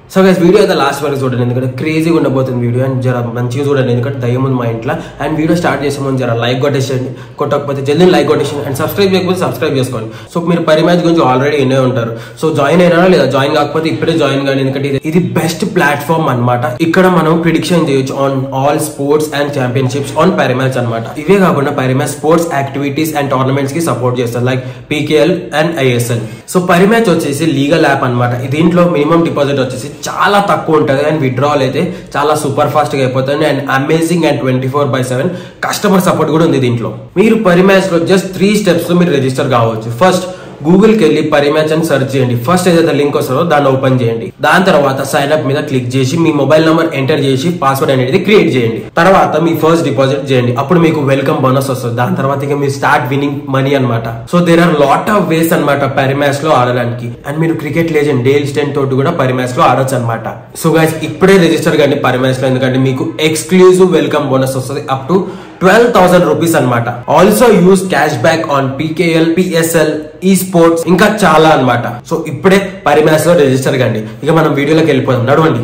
So guys video అయితే last వరకు చూడండి ఎందుకంటే క్రేజీగా ఉండబోతుంది వీడియో అండ్ జర మంచిగా చూడండి ఎందుకంటే దయ్యం ఉంది మా ఇంట్లో అండ్ వీడియో స్టార్ట్ చేసే ముందు జర లైక్ కొట్టేసేయండి కొట్టకపోతే జల్దీ లైక్ కొట్టేసేయండి అండ్ సబ్స్క్రైబ్ చేయకపోతే సబ్స్క్రైబ్ చేసుకోండి సో మీరు పరి మ్యాచ్ గురించి ఆల్రెడీ ఎన్నో ఉంటారు సో జాయిన్ అయినా లేదా జాయిన్ కాకపోతే ఇప్పుడే జాయిన్ కానీ ఎందుకంటే ఇది- ఇది బెస్ట్ ప్లాట్ఫామ్ అన్నమాట ఇక్కడ మనం ప్రిడిక్షన్ చేయొచ్చు on all sports and championships on match అన్నమాట ఇవే కాకుండా match sports activities and tournaments కి సపోర్ట్ చేస్తారు like PKL and ISL so match వచ్చేసి లీగల్ యాప్ అనమాట దీంట్లో మినిమం డిపాజిట్ వచ్చేసి చాలా తక్కువ ఉంటుంది అండ్ విత్డ్రావల్ అయితే చాలా సూపర్ ఫాస్ట్ గా అయిపోతుంది and amazing and twenty four by seven customer support కూడా ఉంది దీంట్లో మీరు మ్యాచ్ లో జస్ట్ త్రీ స్టెప్స్ లో మీరు రిజిస్టర్ కావచ్చు ఫస్ట్ గూగుల్ కి వెళ్ళి పరిమ్యాచ్ అని సెర్చ్ చేయండి ఫస్ట్ ఏదైతే లింక్ వస్తుందో దాన్ని ఓపెన్ చేయండి దాని తర్వాత సైన్ అప్ మీద క్లిక్ చేసి మీ మొబైల్ నంబర్ ఎంటర్ చేసి పాస్వర్డ్ అనేది క్రియేట్ చేయండి తర్వాత మీ ఫస్ట్ డిపాజిట్ చేయండి అప్పుడు మీకు వెల్కమ్ బోనస్ వస్తుంది దాని తర్వాత ఇక మీరు స్టార్ట్ వినింగ్ మనీ అన్నమాట so there are lot of ways అనమాట పరిమ్యాచ్ లో ఆడడానికి అండ్ మీరు క్రికెట్ లేజెండ్ డేల్ స్టెన్ తోటి కూడా పరిమ్యాచ్ లో ఆడొచ్చు అనమాట సో గైస్ ఇప్పుడే రిజిస్టర్ కండి పరిమ్యాచ్ లో ఎందుకంటే మీకు ఎక్స్క్లూజివ్ వెల్కమ్ బోనస్ వస్తుంది up to twelve thousand rupees అనమాట also use cash back on PKL PSL ఈ స్పోర్ట్స్ ఇంకా చాలా అన్నమాట సో ఇప్పుడే పరిమ్యాచ్ లో రిజిస్టర్ కండి ఇక మనం వీడియోలోకి వెళ్ళిపోదాం నడవండి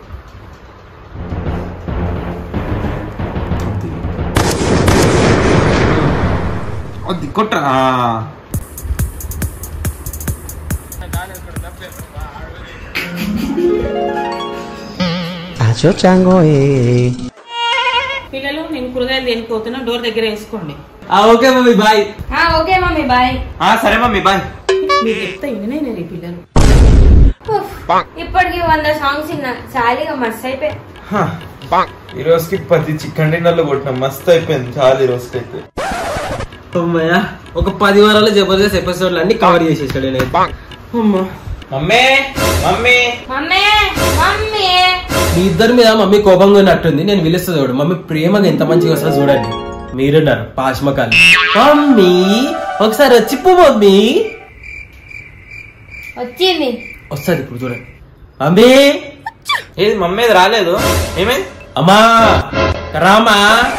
అది కొట్రా Acho chango eh. పిల్లలు నేను కూరగాయలు దేనిపోతున్నా డోర్ దగ్గర వేసుకోండి ఓకే మమ్మీ బాయ్ ఆ, ఓకే మమ్మీ బాయ్ సరే మమ్మీ బాయ్ మీరు చెప్తే ఇన్నే నేను ఈ పిల్లలు ఉఫ్, ఇప్పటికి వంద సాంగ్స్ విన్నా చాలీగా మస్తు అయిపోయి ఈ రోజుకి పది చికెన్ డిన్నర్లు కొట్టినాం మస్తు అయిపోయింది చాలా ఈ రోజుకి అయితే అమ్మయ్య ఒక పది వారాలు జబర్దస్త్ ఎపిసోడ్లు అన్ని కవర్ చేసేసాడు నేను అమ్మా మమ్మీ మమ్మీ మమ్మీ మమ్మీ మీ ఇద్దరి మీద మమ్మీ కోపంగా ఉన్నట్టుంది నేను పిలుస్తా చూడు మమ్మీ ప్రేమగా ఎంత మంచిగా వస్తుందో చూడండి మీరున్నారు పాశ్మకాలు మమ్మీ ఒకసారి వచ్చిపో మమ్మీ వచ్చింది వస్తుంది ఇప్పుడు చూడండి మమ్మీ ఏది మమ్మీ అది రాలేదు ఏమైంది అమ్మా రామా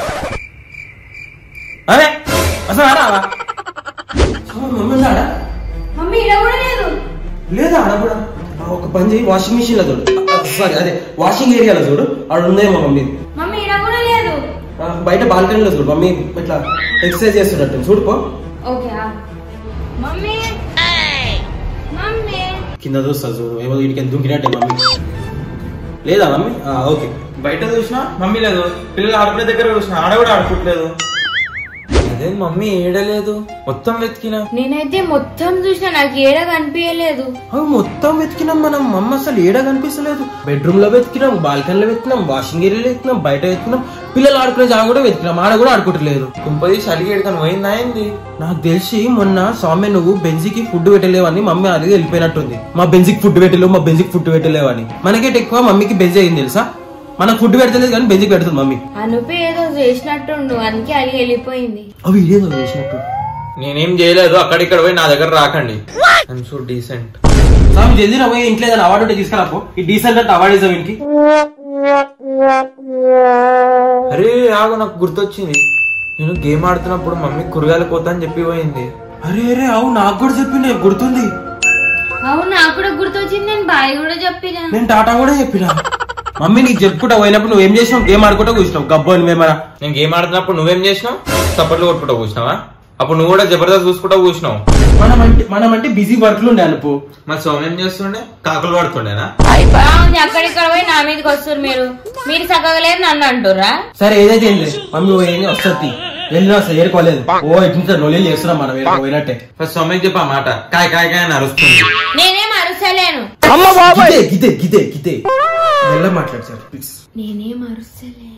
అరే అసలు రావా మమ్మీ ఉన్నాడా మమ్మీ ఇక్కడ కూడా లేదు లేదా ఆడ కూడా ఆ, ఒక పని చేయి వాషింగ్ మిషన్ లో చూడు సారీ అదే వాషింగ్ ఏరియాలో చూడు ఆడ ఉందేమో మమ్మీ మమ్మీ ఇక్కడ కూడా లేదు ఆ, బయట బాల్కనీలో చూడు మమ్మీ ఇట్లా ఎక్సర్సైజ్ చేస్తున్నట్టు చూడుపో ఓకే ఆ. మమ్మీ మమ్మీ కింద చూస్తా చూడు ఏమో వీటికి దుంకినట్టే మమ్మీ లేదా మమ్మీ ఆ, ఓకే బయట చూసినా మమ్మీ లేదు పిల్లలు ఆడుకునే దగ్గర చూసినా ఆడ కూడా ఆడుకోవట్లేదు అదే మమ్మీ ఏడలేదు మొత్తం వెతికినా నేనైతే మొత్తం చూసిన నాకు ఏడ కనిపించలేదు అవి మొత్తం వెతికినాం మనం మమ్మ అసలు ఏడ కనిపిస్తలేదు బెడ్రూమ్ లో వెతికినాం బాల్కనీలో వెతికినాం వాషింగ్ ఏరియాలో వెతికినాం బయట వెతికినాం పిల్లలు ఆడుకునే జాగా కూడా వెతికినాం ఆడ కూడా ఆడుకోవట్లేదు కుంపది చలికి ఎడుకొని పోయిందా ఏంది నాకు తెలిసి మొన్న సౌమ్య నువ్వు బెంజికి ఫుడ్ పెట్టలేవని మమ్మీ అది వెళ్ళిపోయినట్టుంది మా బెంజికి ఫుడ్ పెట్టలేవు మా బెంజికి ఫుడ్ పెట్టలేవని మనకేట ఎక్కువ మమ్మీకి బెంజ్ అయింది తెలుసా మనకు ఫుడ్ పెడతలేదు కానీ బెంజికి పెడుతుంది మమ్మీ అనుపి ఏదో చేసినట్టుండు అందుకే అలిగి వెళ్ళిపోయింది అవి ఇదేదో చేసినట్టు నేనేం చేయలేదు అక్కడిక్కడ పోయి నా దగ్గర రాకండి ఐఎమ్ సో డీసెంట్ స్వామి జల్దీ నా పోయి ఇంట్లో ఏదైనా అవార్డు ఉంటే తీసుకురాపో ఈ డీసెంట్ అంటే అవార్డు ఇస్తాం ఇంటికి అరే ఆగు నాకు గుర్తొచ్చింది నేను గేమ్ ఆడుతున్నప్పుడు మమ్మీ కూరగాయలు పోతా అని చెప్పి పోయింది అరే అరే అవు నాకు కూడా చెప్పింది గుర్తుంది అవును నాకు కూడా గుర్తొచ్చింది నేను బాయ్ కూడా చెప్పినా నేను టాటా కూడా చెప్పిన మమ్మీ నీకు చెప్పుకుంటా పోయినప్పుడు నువ్వు ఏం చేసినావు గేమ్ ఆడుకుంటా కూర్చున్నావు గబ్బు అని మేమరా నేను గేమ్ ఆడుతున్నప్పుడు నువ్వేం చేసినావు చప్పట్లు కొట్టుకుంటా కూర్చున్నావా అప్పుడు నువ్వు కూడా జబర్దస్త్ చూసుకుంటా కూర్చున్నావు మనం అంటే మనం అంటే బిజీ వర్క్ ఉండే అనుకో మరి సౌమ్యం చేస్తుండే కాకులు పడుతుండేనా అవును, అక్కడిక్కడ పోయి నా మీదకి వస్తారు మీరు మీరు సగలేరు నన్ను అంటుర్రా సరే ఏదైతే ఏంది మమ్మీ నువ్వు ఏంది వస్తుంది వెళ్ళినా అసలు ఏరుకోలేదు ఓ ఎట్లా నొల్లి చేస్తున్నాం మనం ఏడుకో పోయినట్టే ఫస్ట్ సౌమ్యకి చెప్పా మాట కాయ కాయ కాయ అని అరుస్తుంది నేనేం అరుస్తలేను గిదే గిదే గిదే గిదే మెల్ల మాట్లాడు సార్ ప్లీజ్ నేనేం అరుస్తలేను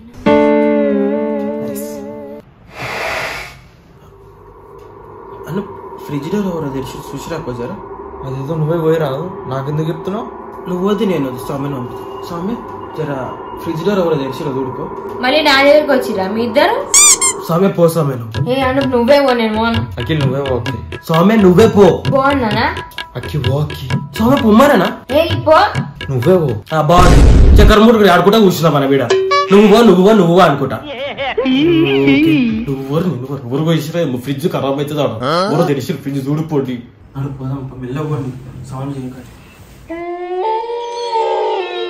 అన్న ఫ్రిడ్జ్ డోర్ ఎవరో తెలిసి చూసి రాకపోయారా అదేదో నువ్వే పోయి రాదు నాకెందుకు చెప్తున్నావు నువ్వు వద్దు నేను వద్దు స్వామిని పంపుతా స్వామి జర ఫ్రిడ్జ్ డోర్ ఎవరో తెలిసి చూడుకో మళ్ళీ నా దగ్గరికి వచ్చిరా మీ ఇద్దరు స్వామి పో స్వామి నువ్వు ఏ అను నువ్వే పో నేను పోను అఖిల్ నువ్వే ఓకే స్వామి నువ్వే పో బాగున్నానా అక్కి ఓకే స్వామి పొమ్మారేనా ఏ పో నువ్వే ఓ ఆ, బాగుంది చక్కెరమూడు ఆడుకుంటా కూర్చున్నా మన వీడ నువ్వు పో నువ్వు పో నువ్వు పో అనుకుంటా నువ్వు నువ్వు ఊరు పోయి ఫ్రిడ్జ్ ఖరాబ్ అవుతుంది ఆడ ఊరు తెలిసి ఫ్రిడ్జ్ చూడిపోండి పోదాం మెల్లగోండి సౌండ్ చేయకండి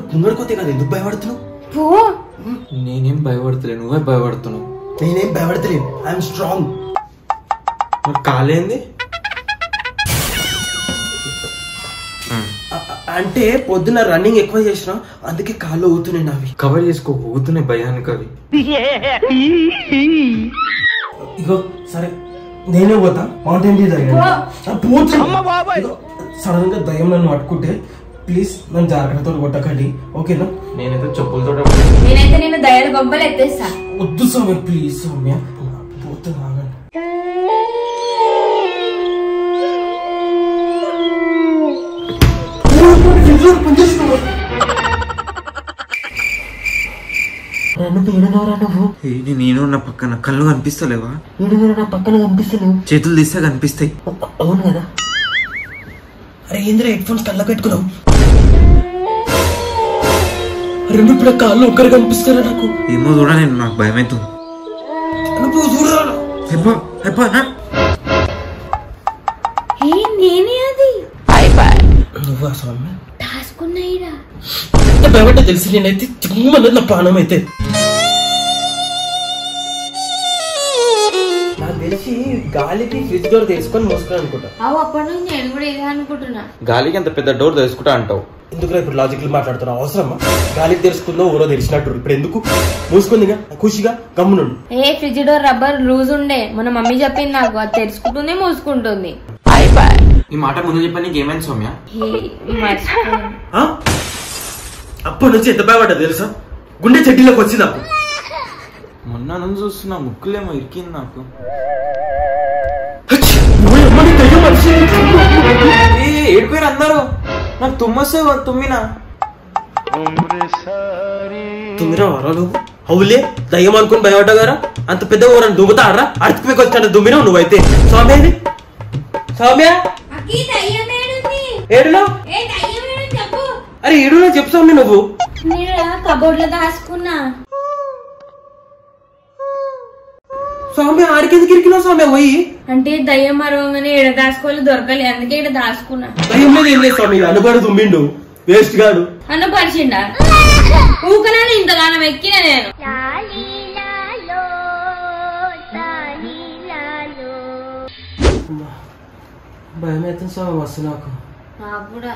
ముందడుకోతే కదా ఎందుకు భయపడుతున్నావు పో నేనేం భయపడతలే నువ్వే భయపడుతున్నావు నేనేం భయపడతలేదు ఐఎమ్ స్ట్రాంగ్ మరి కాలేంది అంటే పొద్దున రన్నింగ్ ఎక్కువ చేసిన అందుకే కాళ్ళు ఊతున్నాయి నావి కవర్ చేసుకో పోతున్నాయి భయానికి అవి ఇగో సరే నేనే పోతా మౌంటైన్ డ్యూ సడన్ గా దయ్యం నన్ను పట్టుకుంటే ప్లీజ్ నన్ను జాగ్రత్తతో కొట్టకండి ఓకేనా నేనైతే చెప్పులతో నేనైతే నేను దయాలు గొప్పలు ఎత్తేస్తా వద్దు సౌమ్య ప్లీజ్ సౌమ్య పోతే ఆగండి ఏంటి నేను నా పక్కన కళ్ళు కనిపిస్తలేవా నా పక్కన కనిపిస్తలేవు చేతులు తీస్తే కనిపిస్తాయి అవును కదా అరే ఏంద్ర హెడ్ ఫోన్స్ కళ్ళ పెట్టుకున్నావు రెండు ఇప్పుడు కాళ్ళు ఒక్కరు కనిపిస్తారా నాకు ఏమో చూడ నేను నాకు భయం అవుతుంది నువ్వు చూడరా ఎప్పో ఎప్పో ఏ నేనే అది నువ్వా స్వామి దాసుకున్నాయిరా ఎంత భయపడ్డా తెలిసి నేనైతే చిమ్మన్నది నా ప్రాణం అయితే నాకు తెలిసి గాలికి ఫ్రిడ్జ్ డోర్ తీసుకొని మోసుకుని అనుకుంటా అవు అప్పటి నుంచి నేను కూడా ఇదే అనుకుంటున్నా గాలికి అంత పెద్ద డోర్ తెలుసుకుంటా అంటావు ఎందుకు ఇప్పుడు లాజికల్ మాట్లాడుతున్నావు అవసరమా గాలికి తెలుసుకుందో ఊరో తెలిసినట్టు ఇప్పుడు ఎందుకు మూసుకుందిగా ఖుషిగా గమ్మునుండు ఏ ఫ్రిడ్జ్ డోర్ రబ్బర్ లూజ్ ఉండే మన మమ్మీ చెప్పింది నాకు అది తెరుచుకుంటుంది మూసుకుంటుంది ఈ మాట ముందు చెప్పని నీకు ఏమైంది సౌమ్య హే, మర్చిపోయాను. ఆ? అప్పటి నుంచి ఎంత భయపడ్డా తెలుసా గుండె చెడ్డీలోకి వచ్చి నాకు మొన్న నుంచి చూస్తున్నా ముక్కులేమో ఇరికింది నాకు ఓయమ్మని దయ్యం మనిషి. ఏడుకోరు అందరూ నాకు తుమ్మస్తే తుమ్మినా తుమ్మిరా వారా నువ్వు అవులే దయ్యం అనుకుని భయపడ్డాగారా అంత పెద్ద ఊరని దుమ్ముతాడరా అడుపుకి వచ్చాడు దుమ్మినావు నువ్వైతే సౌమ్య ఏది? సౌమ్య ఏడులో అరే ఏడులో చెప్పు సౌమ్య నువ్వు నేను కబోర్డ్ లో దాచుకున్నా సౌమ్య ఆడికెందుకు ఇరికినావు సౌమ్య పోయి అంటే దయ్యం మరవగానే ఎడ దాచుకోవాలి దొరకలే అందుకే ఇక్కడ దాచుకున్నా దయ్యం మీద ఏం లేదు సౌమ్య అనుబడి దుమ్మిండు వేస్ట్ గాడు అన్న పరిచిండా ఊకనాను ఇంతగానం ఎక్కిన నేను భయం అవుతుంది సౌమ్య మస్తు నాకు నాకు కూడా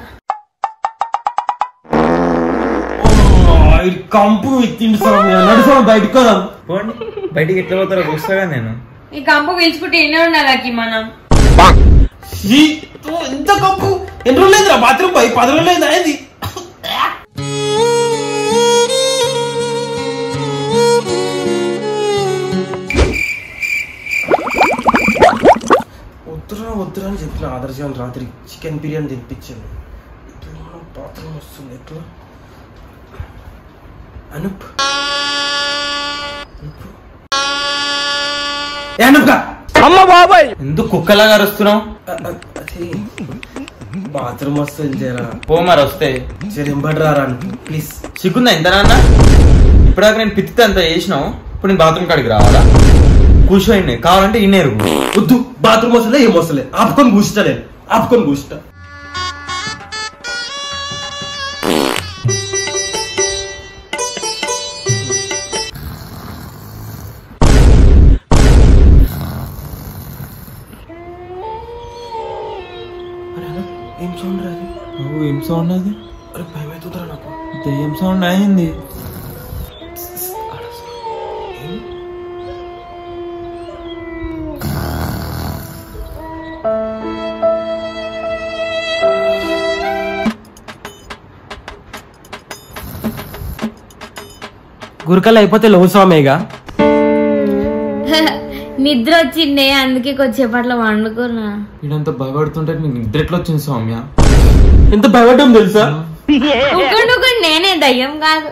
అమ్మా, ఈ కంపు ఎత్తిండు సౌమ్య నడు సౌమ్య బయటకు పోదాం పోండి బయటికి ఎట్లా పోతారో చూస్తాగా నేను ఈ కంపు పీల్చుకుంటే ఎన్నో ఉండాలి మనం ఈ, ఓ, ఎంత కంపు ఎన్ని రోజులు బాత్రూమ్ పోయి పది రోజులు అయింది అది వద్దురా వద్దురా అని చెప్పిన ఆదర్శం రాత్రి చికెన్ బిర్యానీ తినిపించాను ఇప్పుడు మనం బాత్రూమ్ వస్తుంది ఎట్లా అనుప్ ఏ అనుప్గా ఎందుకు కుక్కలాగా అరుస్తున్నావు అది బాత్రూమ్ వస్తుంది జరా పో మరి వస్తే జర ఎంబడ్రారా ప్లీజ్ సిగ్గుందా ఇంత నాన్న ఇప్పటిదాకా నేను పిత్తి అంత చేసినావు ఇప్పుడు నేను బాత్రూమ్ కాడికి రావాలా కూర్చోండి కావాలంటే ఇన్నేరు వద్దు బాత్రూమ్ వస్తలే ఏం వస్తలే ఆపుకొని కూర్చుంటా నేను ఆపుకొని కూర్చుంటా అరే అన్న, ఏం సౌండ్ రాదు నువ్వు ఏం సౌండ్ అది అరే భయం అవుతుందిరా నాకు దెయ్యం సౌండ్ అయింది గురకలు అయిపోతే లవ్ స్వామిగా నిద్ర వచ్చిండే అందుకే కొద్దిసేపట్లో వండుకున్నా ఇదంతా భయపడుతుంటే నీకు నిద్ర ఎట్లా వచ్చింది సౌమ్య ఎంత భయపడ్డం తెలుసా ఉక్కండి ఉక్కండి నేనే దయ్యం కాదు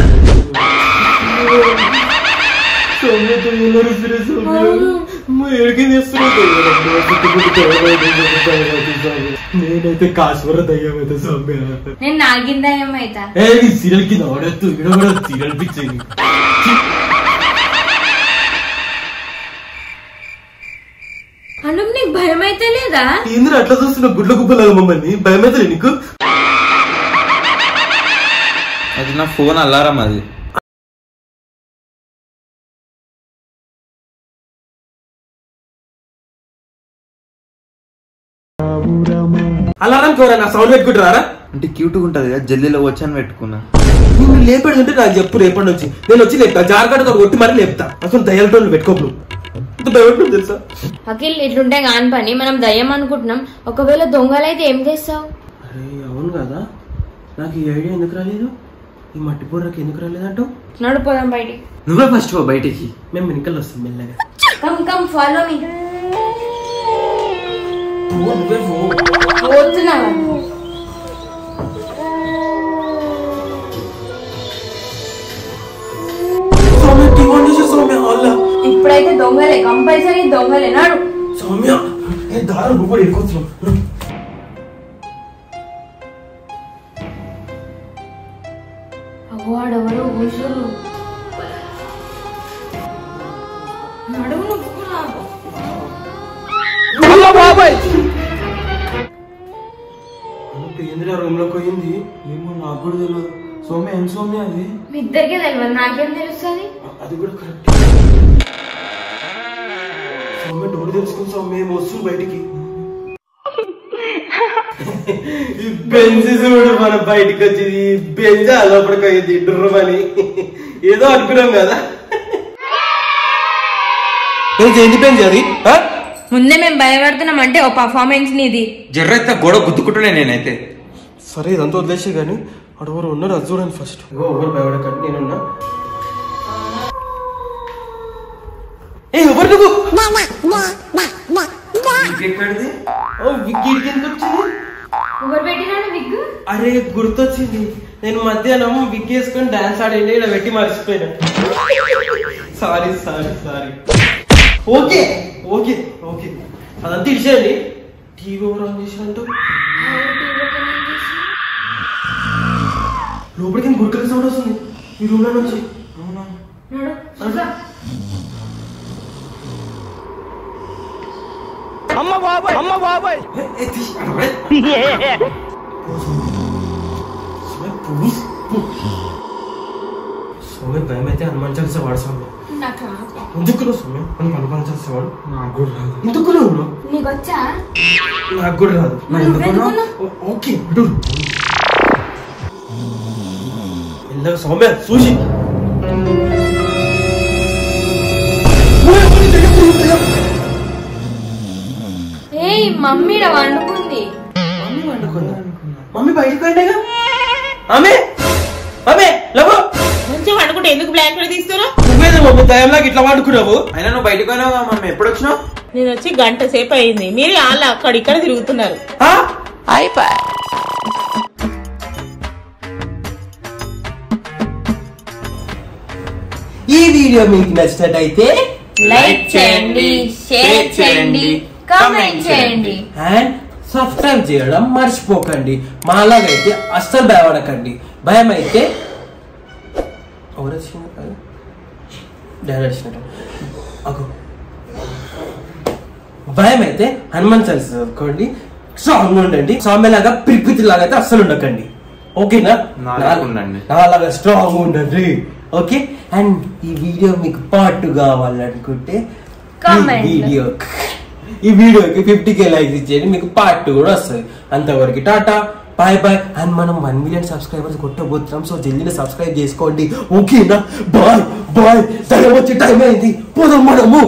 నేనైతే కాశ్మీర దయ్యం అయితే సౌమ్య నేను నాగిన దయ్యం అయితా ఏ ఈ సీరియల్ కింద ఆడొద్దు ఈడ కూడా సీరియల్ పిచ్చేది అనుపు నీకు భయం అయితే లేదా ఏంద్ర అట్లా చూస్తున్న గుడ్ల గుబ్బలాగా మమ్మల్ని భయం అయితే నీకు నా ఫోన్ అల్లారం అది అలారం కోరా సౌండ్ పెట్టుకుంటారా అంటే క్యూట్గా ఉంటది కదా జల్దీలో వచ్చాను పెట్టుకున్నా నిన్ను లేపేడుంటే నాకు చెప్పు రేపటి నుంచి నేను వచ్చి లేపుతా జారగడ్డతో కొట్టి మరీ లేపుతా అసలు దయ్యాలతో పెట్టుకోకు ఇంత భయపడుతుంది తెలుసా అఖిల్ ఇట్లుంటే కాని పని మనం దయ్యం అనుకుంటున్నాం ఒకవేళ దొంగలైతే ఏం చేస్తావు అరే అవును కదా నాకు ఈ ఐడియా ఎందుకు రాలేదు ఈ మట్టి బుర్రకి ఎందుకు రాలేదంటూ నడిపోదాం బయటికి నువ్వే ఫస్ట్ పో బయటికి మేము వెనకాల వస్తాం మెల్లగా కమ్ కమ్ ఫాలో మీ ఓ, నువ్వే పో. పోతున్నావా సౌమ్య టీవీ ఆన్ చేసే సౌమ్య అల్లా ఇప్పుడైతే దొంగలే కంపల్సరీ దొంగలే నాడు సౌమ్య ఏ దారం నువ్వు కూడా ఎక్కువ వాడెవడో కూర్చోరు నడువు నువ్వు కూడా. ఏందిరా రూమ్ లోకి పోయింది ఏమో నాకు కూడా తెలియదు సౌమ్య ఏం సౌమ్య అది మీ ఇద్దరికే తెలియదు నాకేం తెలుస్తుంది అది కూడా కరెక్ట్ సౌమ్య డోర్ తెలుసుకుని సౌమ్య ఏం వస్తుంది బయటికి ఈ బెంజ్ చూడు మన బయటికి వచ్చింది బెంజ్ లోపలికి అయింది డుర్రమని ఏదో అనుకున్నాం కదా ఏంటి బెంజ్ అది ఆ? ముందే మేము భయపడుతున్నాం అంటే ఓ పర్ఫార్మెన్స్ నీది జర్రైతే గొడవ గుద్దుకుంటున్నా నేనైతే సరే ఇదంతా వదిలేసి కానీ అటు ఎవరు ఉన్నారు అది చూడండి ఫస్ట్ ఎవరు భయపడకండి నేనున్నా ఏ ఎవరు నువ్వు ఎక్కడిది ఓ, విక్కీడికి ఎందుకు వచ్చింది ఎవరు పెట్టినాడు విగ్గు అరే గుర్తొచ్చింది నేను మధ్యాహ్నం విగ్ వేసుకొని డాన్స్ ఆడింది ఇలా పెట్టి మర్చిపోయినా sorry sorry sorry okay okay okay అదంతా ఇచ్చేయండి టీవీ ఓవర్ ఆన్ చేసినట్టు లోపలికి గుర్కల సౌండ్ వస్తుంది ఈ రూమ్ లో నుంచి అవునా నడు చూసా. ఏ, ఏ, తీసి, అరే. సోమే, పువ్వు, పువ్వు. సోమే భయం అయితే హనుమాన్ చాలీసా వాడు సోమే నాకు రాదు. ఎందుకు నువ్వు సోమే మనం హనుమాన్ చాలీసా వాడు నాకు కూడా రాదు ఎందుకు నువ్వు నీకు వచ్చా నాకు కూడా రాదు మరి నువ్వెందుకున్నావు? ఓ- ఓకే అడు మెల్లగా సౌమ్య చూసి ఏయ్ మమ్మీ ఈడ వండుకుంది మమ్మీ వండుకుందా మమ్మీ బయటకు వెళ్ళేగా ఆమె ఆమె లవ్ మంచిగా వండుకుంటే ఎందుకు బ్లాక్ కూడా తీస్తారా నువ్వేదో మమ్మీ దయంలాగా ఇట్లా వండుకున్నావు అయినా నువ్వు బయటకు పోయినావు మమ్మీ ఎప్పుడు వచ్చినావు నేను వచ్చి గంట సేపు అయింది మీరు వాళ్ళు అక్కడ ఇక్కడ తిరుగుతున్నారు ఆ? ఈ వీడియో మీకు నచ్చినట్టయితే లైక్ చేయండి షేర్ చేయండి కామెంట్ చేయండి అండ్ సబ్స్క్రైబ్ చేయడం మర్చిపోకండి మాలాగైతే అస్సలు భయపడకండి భయం అయితే ఎవరు వచ్చింది డాడీ వచ్చినట్టు అగో భయం అయితే హనుమాన్ చాలీసా చదువుకోండి స్ట్రాంగ్ ఉండండి స్వామి లాగా పిరిపితి లాగా అయితే అస్సలు ఉండకండి ఓకేనా నాలాగా ఉండండి. నాలాగా స్ట్రాంగ్ ఉండండి ఓకే అండ్ ఈ వీడియో మీకు పార్ట్ కావాలనుకుంటే ఈ Comment. వీడియో ఈ వీడియోకి ఫిఫ్టీ కే లైక్స్ ఇచ్చేయండి మీకు పార్ట్ టూ కూడా వస్తుంది అంతవరకు టాటా బాయ్ బాయ్ అండ్ మనం వన్ మిలియన్ సబ్స్క్రైబర్స్ కొట్టబోతున్నాం సో జల్దీనే సబ్స్క్రైబ్ చేసుకోండి ఓకేనా బాయ్ బాయ్ టైం వచ్చే టైం అయింది పోదాం మనము